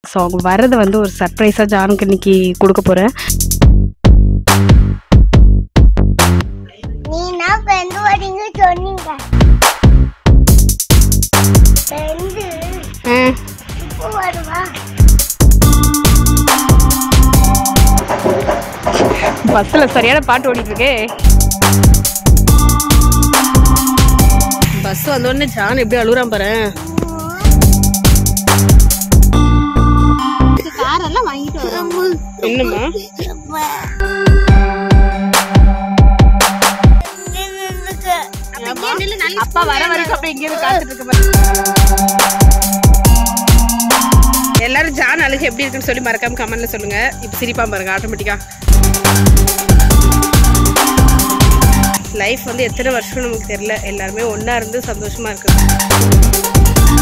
So அவங்க வரதை வந்து ஒரு சர்ப்ரைஸாக ஜானுக்கு இன்னைக்கு கொடுக்க போகிறேன் நீனா ஃப்ரெண்டு வரீங்க சொன்னீங்க ஃப்ரெண்டு இப்போ வருவா பஸ்ஸில் சரியான பாட்டு ஓடிட்டு இருக்கே பஸ் வந்தோடனே ஜான் எப்படி அழுகுறான் பாரு காரெல்லாம் வாங்கிட்டு வரோம் என்னம்மா அப்பா வர வரைக்கும் அப்படியே இங்கே காத்துட்டு இருக்க பாரு. எல்லாரும் ஜான் அழுகு எப்படி இருக்குன்னு சொல்லி மறக்காம கமெண்ட்ல சொல்லுங்க இப்போ சிரிப்பா பாருங்க ஆட்டோமேட்டிக்கா லைஃப் வந்து எத்தனை வருஷம் நமக்கு தெரியல எல்லாருமே ஒண்ணா இருந்து சந்தோஷமா இருக்கு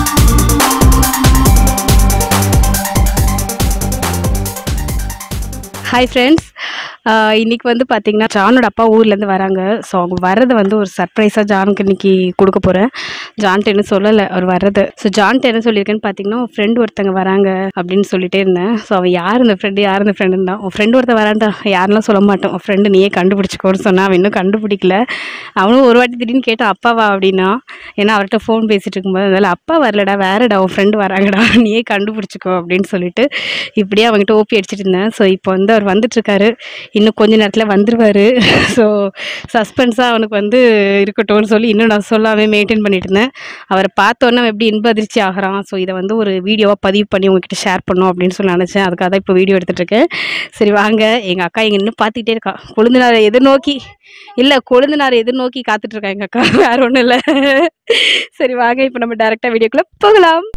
ஹாய் ஃப்ரெண்ட்ஸ் இன்னைக்கு வந்து பார்த்தீங்கன்னா ஜானோட அப்பா ஊர்லேருந்து வராங்க ஸோ அவங்க வர்றதை வந்து ஒரு சர்ப்ரைஸாக ஜானுக்கு இன்னைக்கு கொடுக்க போகிறேன் ஜான்ட்டு என்ன சொல்லலை அவர் வர்றது ஸோ ஜான்ட்டு என்ன சொல்லியிருக்கேன்னு பார்த்தீங்கன்னா உன் ஃப்ரெண்டு ஒருத்தங்க வராங்க அப்படின்னு சொல்லிட்டே இருந்தேன் ஸோ அவன் யார் இந்த ஃப்ரெண்டு யார் இந்த ஃப்ரெண்டுன்னு தான் உன் ஃப்ரெண்டு ஒருத்தன் வரான்டா யாரெல்லாம் சொல்ல மாட்டோம் உன் ஃப்ரெண்டு நீயே கண்டுபிடிச்சிக்கோன்னு சொன்னான் அவன் இன்னும் கண்டுபிடிக்கல அவனும் ஒரு வாட்டி திடீர்னு கேட்டான் அப்பாவா அப்படின்னா ஏன்னா அவர்கிட்ட ஃபோன் பேசிட்டு இருக்கும்போது அதனால அப்பா வரலடா வேறடா உன் ஃப்ரெண்டு வராங்கடா நீயே கண்டுபிடிச்சிக்கோ அப்படின்னு சொல்லிட்டு இப்படியே அவங்ககிட்ட ஓப்பி அடிச்சிட்டு இருந்தேன் ஸோ இப்போ வந்து அவர் வந்துட்டு இருக்காரு இன்னும் கொஞ்ச நேரத்தில் வந்துருவாரு ஸோ சஸ்பென்ஸாக அவனுக்கு வந்து இருக்கட்டும்னு சொல்லி இன்னும் நான் சொல்லாமே மெயின்டைன் பண்ணிட்டு இருந்தேன் அவரை பார்த்தோன்னே அவன் எப்படி இன்ப அதிர்ச்சி ஆகிறான் ஸோ இதை வந்து ஒரு வீடியோவாக பதிவு பண்ணி உங்ககிட்ட ஷேர் பண்ணணும் அப்படின்னு சொல்லி நினச்சேன் அதுக்காக தான் இப்போ வீடியோ எடுத்துட்டு இருக்கேன் சரி வாங்க எங்கள் அக்கா எங்க இன்னும் பார்த்துக்கிட்டே இருக்கா கொழுந்தினாரை எதிர்நோக்கி இல்லை கொழுந்தினாரை எதிர்நோக்கி காத்துட்டு இருக்கா எங்கள் அக்கா வேற ஒன்றும் இல்லை சரி வாங்க இப்போ நம்ம டேரெக்டாக வீடியோக்குள்ளே போகலாம்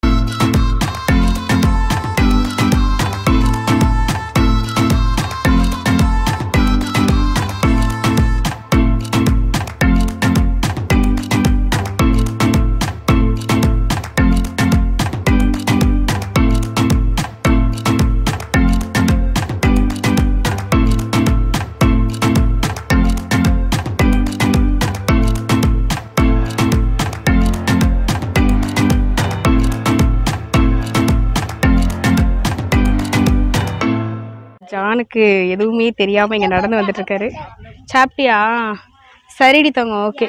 ஜானுக்கு எதுவுமே தெரியாமல் இங்கே நடந்து வந்துட்டு இருக்காரு சாப்பிட்டியா சரிடி தங்க ஓகே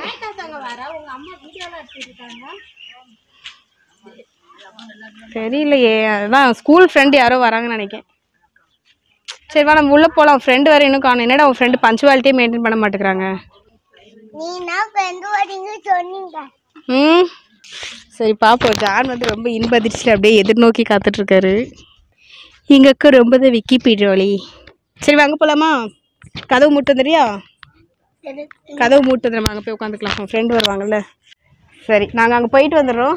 தெரியலையே அதான் ஸ்கூல் ஃப்ரெண்டு யாரோ வராங்கன்னு நினைக்கிறேன் சரி வா நம்ம உள்ளே போகலாம் ஃப்ரெண்டு வேறு இன்னும் காணும் என்னடா உன் ஃப்ரெண்டு பஞ்சுவாலிட்டியே மெயின்டைன் பண்ண மாட்டேங்கிறாங்க நீனா ஃப்ரெண்டு வரீங்க சொன்னீங்க ம் சரி பாப்போம் ஜான் வந்து ரொம்ப இன்ப அதிர்ச்சியில் அப்படியே எதிர்நோக்கி காத்துட்டு இருக்காரு எங்க அக்கா ரொம்ப தான் விக்கி போயிடுவாளி சரி வாங்க போலாமா கதவு மூட்டு தெரியா கதவு மூட்டு வந்துடும் அங்கே போய் உட்காந்துக்கலாம் உன் ஃப்ரெண்டு வருவாங்கல்ல சரி நாங்கள் அங்கே போயிட்டு வந்துடுறோம்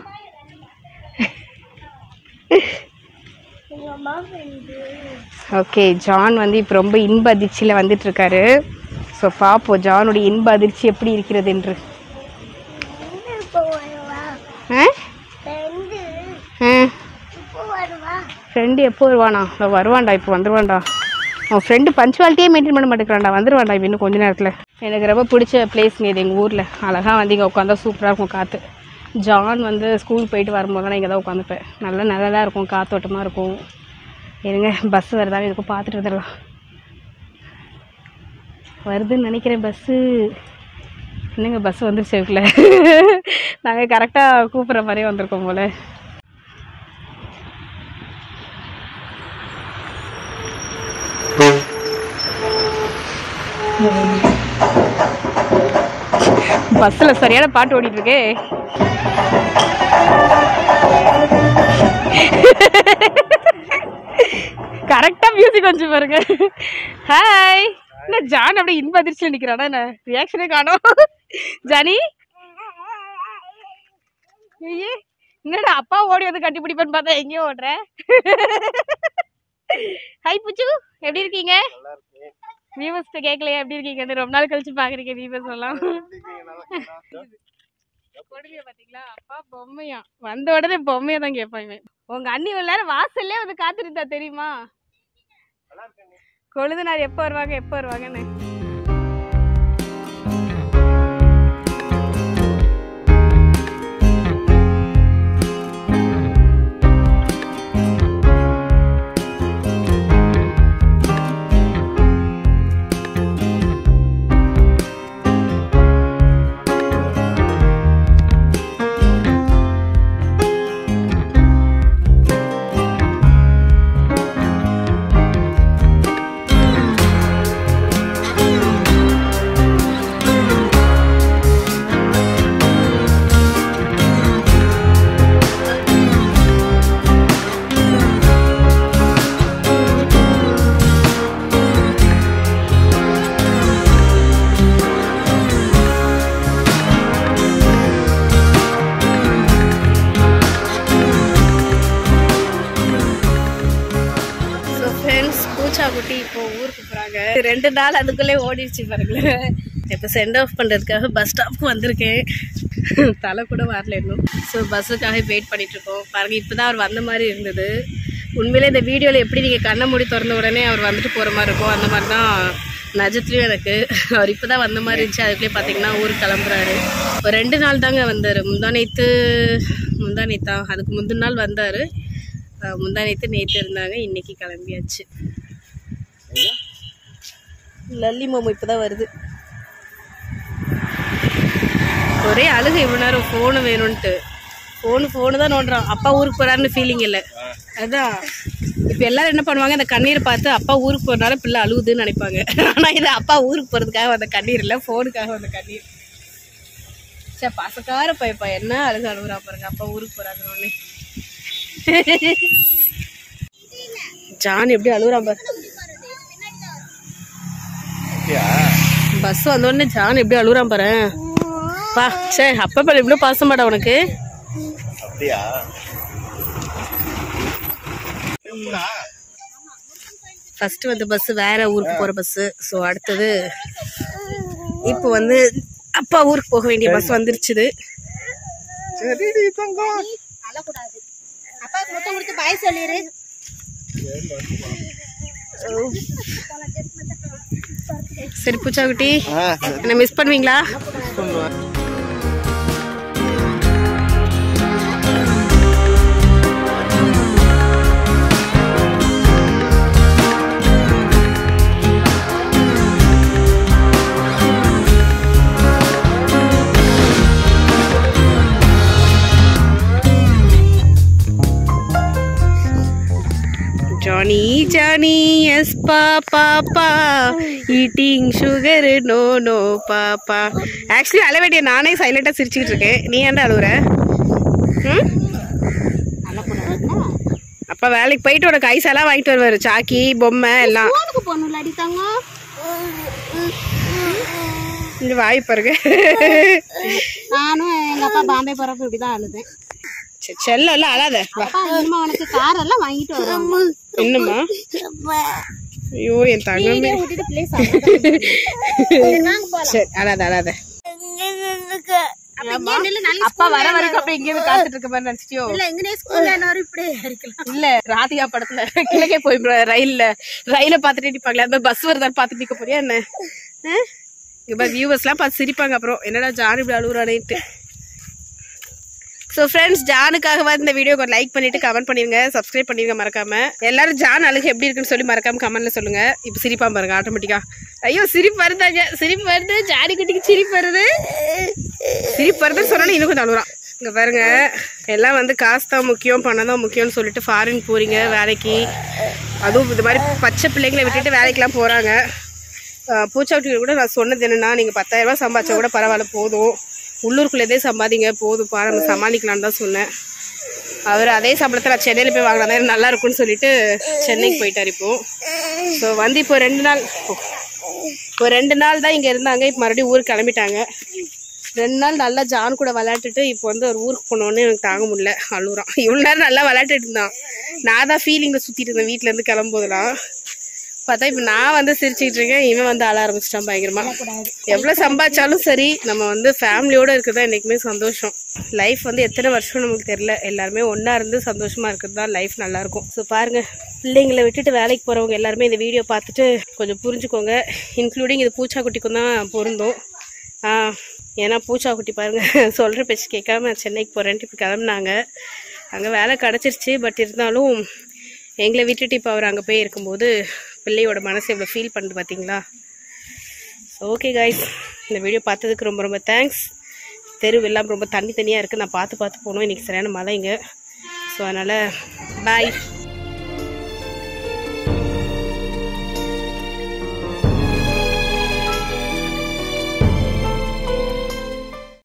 எங்க அம்மா ஃப்ரெண்டு ஓகே ஜான் வந்து இப்போ ரொம்ப இன்ப அதிர்ச்சியில் வந்துட்டு இருக்காரு ஸோ பார்ப்போம் ஜானுடைய இன்ப அதிர்ச்சி எப்படி இருக்கிறது என்று இப்போ வருவா ஆ ஃப்ரெண்டு ஆ இப்போ வருவா ஃப்ரெண்டு எப்போ வருவானா இதோ வருவான்டா இப்போ வந்துருவான்டா அவன் ஃப்ரெண்டு பஞ்சுவாலிட்டியே மெயின்டைன் பண்ண மாட்டேங்கிறான்டா வந்துருவான்டா இப்போ இன்னும் கொஞ்ச நேரத்தில் எனக்கு ரொம்ப பிடிச்ச பிளேஸ்ங்க இது எங்கள் ஊரில் அழகாக வந்து இங்கே உட்காந்தா சூப்பராக இருக்கும் காற்று ஜான் வந்து ஸ்கூல் போயிட்டு வரும்போது நான் இங்கே தான் உட்காந்துப்பேன் நல்லா நல்லா இருக்கும் காத்தோட்டமாக இருக்கும் இருங்க பஸ் வருதான்னு இதுக்கும் பார்த்துட்டு வந்துடலாம் வருதுன்னு நினைக்கிறேன் பஸ்ஸு என்னங்க பஸ் வந்துருச்சு அதுக்குள்ள நாங்கள் கரெக்டாக கூப்பிட்ற மாதிரியே வந்திருக்கோம் போல் பஸ்ஸில் சரியான பாட்டு ஓடிட்டு இருக்கே கரெக்டாக மியூசிக் வந்து பாருங்க ஹாய் என்ன ஜான் அப்படியே இன்ப அதிர்ச்சியில் நிற்கிறானா என்ன ரியாக்ஷனே காணோம் ஜானி ஐயே என்னடா அப்பா ஓடி வந்து கட்டி பிடிப்பேன்னு பார்த்தா எங்கேயோ ஓடுற ஹாய் புச்சு எப்படி இருக்கீங்க வியூவர்ஸ்க்கு கேட்கலையா எப்படி இருக்கீங்க ரொம்ப நாள் கழிச்சு பாக்குறீங்க வியூவர்ஸ் எல்லாம் கொடுமைய பாத்தீங்களா அப்பா பொம்மையா வந்த உடனே பொம்மையை தான் கேட்பாங்க உங்க அண்ணி இவ்வளவு நேரம் வாசல்லே வந்து காத்துருந்தா தெரியுமா கொழுதுனார் எப்போ வருவாங்க எப்போ வருவாங்கன்னு பூச்சா குட்டி இப்போ ஊருக்கு போகிறாங்க ரெண்டு நாள் அதுக்குள்ளே ஓடிடுச்சு பாருங்களேன் இப்போ சென்ட் ஆஃப் பண்ணுறதுக்காக பஸ் ஸ்டாப்க்கு வந்திருக்கேன் தலை கூட வரல இன்னும் ஸோ பஸ்ஸுக்காக வெயிட் பண்ணிட்டு இருக்கோம் பாருங்க இப்போ தான் அவர் வந்த மாதிரி இருந்தது உண்மையிலே இந்த வீடியோவில் எப்படி நீங்கள் கண்ணை மூடி திறந்த உடனே அவர் வந்துட்டு போகிற மாதிரி இருக்கும் அந்த மாதிரி தான் நஜத்துலேயும் எனக்கு அவர் இப்போ தான் வந்த மாதிரி இருந்துச்சு அதுக்குள்ளே பார்த்தீங்கன்னா ஊருக்கு கிளம்புறாரு ஒரு ரெண்டு நாள் தாங்க வந்தார் முந்தா நேற்று முந்தா நேத்தா அதுக்கு முந்தின நாள் வந்தார் முந்தா நேற்று நேற்று இருந்தாங்க இன்னைக்கு கிளம்பியாச்சு லல்லி மோமோ இப்போ தான் வருது ஒரே அழுகு இவ்வளோ நேரம் ஃபோனு வேணும்ன்ட்டு ஃபோனு ஃபோனு தான் நோண்டுறான் அப்பா ஊருக்கு போகிறாருன்னு ஃபீலிங் இல்லை அதான் இப்போ எல்லாரும் என்ன பண்ணுவாங்க அந்த கண்ணீரை பார்த்து அப்பா ஊருக்கு போகிறனால பிள்ளை அழுகுதுன்னு நினைப்பாங்க ஆனால் இது அப்பா ஊருக்கு போகிறதுக்காக வந்த கண்ணீர் இல்லை ஃபோனுக்காக வந்த கண்ணீர் சே பசக்கார பையப்பா என்ன அழுகு அழுகுறா பாருங்க அப்பா ஊருக்கு போகிறாங்கன்னு ஜான் எப்படி அழுகுறான் பாரு பஸ் வந்தோடனே ஜான் எப்படி அழுகுறான் பாரு பா சே அப்பா பாரு இவ்வளோ பாசமாடா உனக்கு அப்படியா ஃபர்ஸ்ட் வந்த பஸ் வேற ஊருக்கு போற பஸ் ஸோ அடுத்தது இப்போ வந்து அப்பா ஊருக்கு போக வேண்டிய பஸ் வந்துருச்சுது சரிடி தங்கம் அழக்கூடாது அப்பாவுக்கு முத்தம் கொடுத்து பாய் சொல்லிடு சரி பூச்சாக்குட்டி ஆ என்ன மிஸ் பண்ணுவீங்களா ஜானி ஜானி எஸ் பாப்பா பா eating sugar no no papa actually அழ வேண்டிய நானே சைலண்டாக சிரிச்சுக்கிட்டு இருக்கேன் நீ ஏன்டா அழுகுற ம் அப்பா வேலைக்கு போயிட்டு உனக்கு ஐஸ் எல்லாம் வாங்கிட்டு வருவாரு சாக்கி பொம்மை எல்லாம் போனுக்கு போகணும்ல அடி தங்கம் இந்த வாய் பாருங்க நானும் எங்க அப்பா பாம்பே போறப்ப இப்படிதான் அழுதேன் சரி, செல்லம் எல்லாம் அழாத வா அப்பா இனிமே உனக்கு கார் எல்லாம் வாங்கிட்டு வருவாங்க இன்னுமா ஐயோ என் தங்கமே விட்டுட்டு பிளேஸ் சரி அழாத அழாத அப்பா வர வரைக்கும் அப்படியே இங்கே காத்துட்டு இருக்க மாதிரி நினைச்சிட்டியோ இல்ல எங்க ஸ்கூல்ல என்ன இப்படியே இருக்கலாம் இல்ல ராதிகா படத்துல கிழக்கே போய் ரயில்ல ரயில பாத்துட்டு நிப்பாங்களே அந்த பஸ் வருதான்னு பாத்துட்டு நிக்க போறியா என்ன ஆ? இங்க பாரு வியூவர்ஸ் எல்லாம் பார்த்து சிரிப்பாங்க அப்புறம் என்னடா ஜான் இப்படி அழுகுறானேட்டு ஸோ ஃப்ரெண்ட்ஸ் ஜானுக்காக இந்த வீடியோக்கு ஒரு லைக் பண்ணிட்டு கமெண்ட் பண்ணிருங்க சப்ஸ்கிரைப் பண்ணிருங்க மறக்காம எல்லாரும் ஜான் அழுகு எப்படி இருக்குன்னு சொல்லி மறக்காம கமெண்ட்ல சொல்லுங்க இப்போ சிரிப்பா பாருங்க ஆட்டோமேட்டிக்கா ஐயோ சிரிப்பு வருதாங்க சிரிப்பு வருது ஜானி குட்டிக்கு சிரிப்பு வருது சிரிப்பு வருதுன்னு சொன்னா இன்னும் கொஞ்சம் அழுகுறான் இங்க பாருங்க எல்லாம் வந்து காசு தான் முக்கியம் பணம் தான் முக்கியம்னு சொல்லிட்டு ஃபாரின் போறீங்க வேலைக்கு அதுவும் இது மாதிரி பச்சை பிள்ளைங்களை விட்டுட்டு வேலைக்கெல்லாம் போறாங்க பூச்சாவட்டி கூட நான் சொன்னது என்னன்னா நீங்க பத்தாயிரம் ரூபாய் சம்பாதிச்சா கூட பரவாயில்ல போதும் உள்ளூருக்குள்ளதே சம்பாதிங்க போதும்ப்பா நம்ம சமாளிக்கலாம்னு தான் சொன்னேன் அவர் அதே சம்பளத்தை நான் சென்னையில் போய் வாங்கினா தான் நல்லா இருக்கும்னு சொல்லிட்டு சென்னைக்கு போயிட்டார் இப்போ ஸோ வந்து இப்போ ரெண்டு நாள் இப்போ ரெண்டு நாள் தான் இங்கே இருந்தாங்க இப்போ மறுபடியும் ஊருக்கு கிளம்பிட்டாங்க ரெண்டு நாள் நல்லா ஜான் கூட விளையாண்டுட்டு இப்போ வந்து ஒரு ஊருக்கு போனோன்னு எனக்கு தாங்க முடியல அழுகுறான் இவ்வளோ நேரம் நல்லா விளையாண்டுட்டு இருந்தான் நான் தான் ஃபீலிங்கில் சுற்றிட்டு இருந்தேன் வீட்டிலேருந்து கிளம்பும்போதெல்லாம் பார்த்தா இப்போ நான் வந்து சிரிச்சுக்கிட்டு இருக்கேன் இவன் வந்து அழ ஆரம்பிச்சிட்டான் பயங்கரமா எவ்வளோ சம்பாதிச்சாலும் சரி நம்ம வந்து ஃபேமிலியோட இருக்கிறது தான் என்றைக்குமே சந்தோஷம் லைஃப் வந்து எத்தனை வருஷம் நமக்கு தெரியல எல்லாருமே ஒன்றா இருந்து சந்தோஷமா இருக்கிறது தான் லைஃப் நல்லா இருக்கும் ஸோ பாருங்க பிள்ளைங்களை விட்டுட்டு வேலைக்கு போறவங்க எல்லாருமே இந்த வீடியோ பார்த்துட்டு கொஞ்சம் புரிஞ்சுக்கோங்க இன்க்ளூடிங் இது பூச்சாக்குட்டிக்கும் தான் பொருந்தும் ஆ ஏன்னா பூச்சாக்குட்டி பாருங்க சொல்ற பேச்சு கேட்காம சென்னைக்கு போறேன்ட்டு இப்போ கிளம்புனாங்க அங்கே வேலை கிடச்சிருச்சு பட் இருந்தாலும் எங்களை விட்டுட்டு இப்போ அவர் அங்கே போய் இருக்கும்போது பிள்ளையோட மனசு எவ்வளோ ஃபீல் பண்ணுது பார்த்தீங்களா ஓகே காய்ஸ் இந்த வீடியோ பார்த்ததுக்கு ரொம்ப ரொம்ப தேங்க்ஸ் தெருவு எல்லாம் ரொம்ப தண்ணி தண்ணியாக இருக்குது நான் பார்த்து பார்த்து போனோம் இன்றைக்கி சரியான மழை இங்கே ஸோ அதனால் பாய்